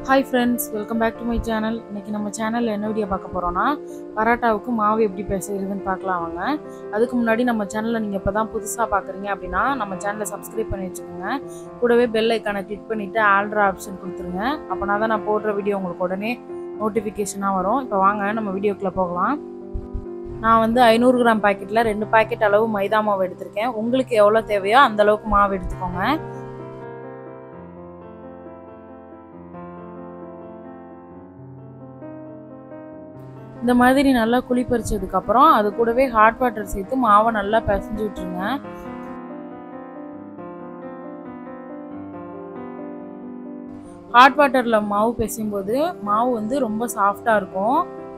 hi friends welcome back to my channel இன்னைக்கு நம்ம சேனலில் என்ன வீடியோ பார்க்க போகிறோன்னா பரோட்டாவுக்கு மாவு எப்படி பேசுறதுன்னு பார்க்கலாம் வாங்க அதுக்கு முன்னாடி நம்ம சேனலில் நீங்கள் இப்போ தான் புதுசாக பார்க்குறீங்க அப்படின்னா நம்ம சேனலை சப்ஸ்கிரைப் பண்ணி வச்சுக்கோங்க கூடவே பெல் ஐக்கானை கிளிக் பண்ணிவிட்டு ஆல்ட்ரா ஆப்ஷன் கொடுத்துருங்க அப்போனா தான் நான் போடுற வீடியோ உங்களுக்கு உடனே நோட்டிஃபிகேஷனாக வரும் இப்போ வாங்க நம்ம வீடியோக்குள்ளே போகலாம் நான் வந்து ஐநூறு கிராம் பாக்கெட்டில் ரெண்டு பாக்கெட் அளவு மைதா மாவு எடுத்திருக்கேன் உங்களுக்கு எவ்வளோ தேவையோ அந்த அளவுக்கு மாவு எடுத்துக்கோங்க இந்த மாதிரி நல்லா குழி பறிச்சதுக்கப்புறம் அது கூடவே ஹாட் வாட்டர் சேர்த்து மாவை நல்லா பிசைஞ்சு விட்டுருங்க ஹாட் வாட்டரில் மாவு பிசையும் போது மாவு வந்து ரொம்ப சாஃப்டாக இருக்கும்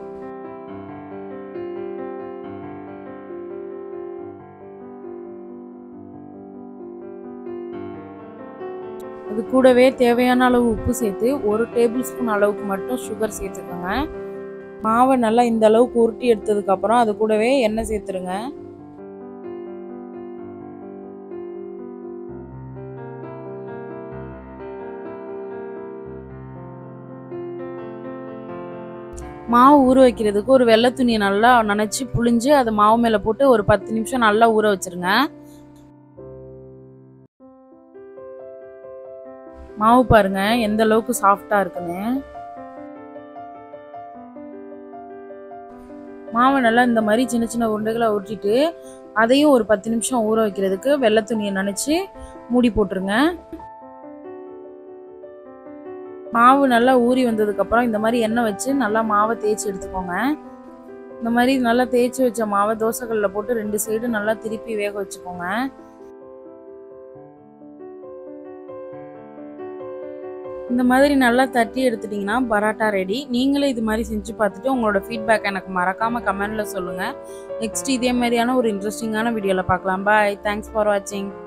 இது கூடவே தேவையான அளவு உப்பு சேர்த்து ஒரு டேபிள் ஸ்பூன் அளவுக்கு மட்டும் சுகர் சேர்த்துக்கோங்க மாவை நல்லா இந்த அளவுக்கு உருட்டி எடுத்ததுக்கப்புறம் அது கூடவே எண்ணெய் சேர்த்துருங்க மாவு ஊற வைக்கிறதுக்கு ஒரு வெள்ளை துணியை நல்லா நனைச்சி புழிஞ்சு அதை மாவு மேலே போட்டு ஒரு பத்து நிமிஷம் நல்லா ஊற வச்சிருங்க மாவு பாருங்க எந்த அளவுக்கு சாஃப்டா இருக்குன்னு மாவை நல்லா இந்த மாதிரி சின்ன சின்ன உருண்டைகளை உருட்டிட்டு அதையும் ஒரு பத்து நிமிஷம் ஊற வைக்கிறதுக்கு வெள்ளை துணியை நனைச்சி மூடி போட்டுருங்க மாவு நல்லா ஊறி வந்ததுக்கப்புறம் இந்த மாதிரி எண்ணெய் வச்சு நல்லா மாவை தேய்ச்சி எடுத்துக்கோங்க இந்த மாதிரி நல்லா தேய்ச்சி வச்ச மாவை தோசைக்கல்லில் போட்டு ரெண்டு சைடு நல்லா திருப்பி வேக வச்சுக்கோங்க இந்த மாதிரி நல்லா தட்டி எடுத்துட்டிங்கன்னா பராட்டா ரெடி நீங்களே இது மாதிரி செஞ்சு பார்த்துட்டு உங்களோட ஃபீட்பேக் எனக்கு மறக்காமல் கமெண்டில் சொல்லுங்கள் நெக்ஸ்ட் இதே மாதிரியான ஒரு இன்ட்ரெஸ்டிங்கான வீடியோவில் பார்க்கலாம் பாய் தேங்க்ஸ் ஃபார் வாட்சிங்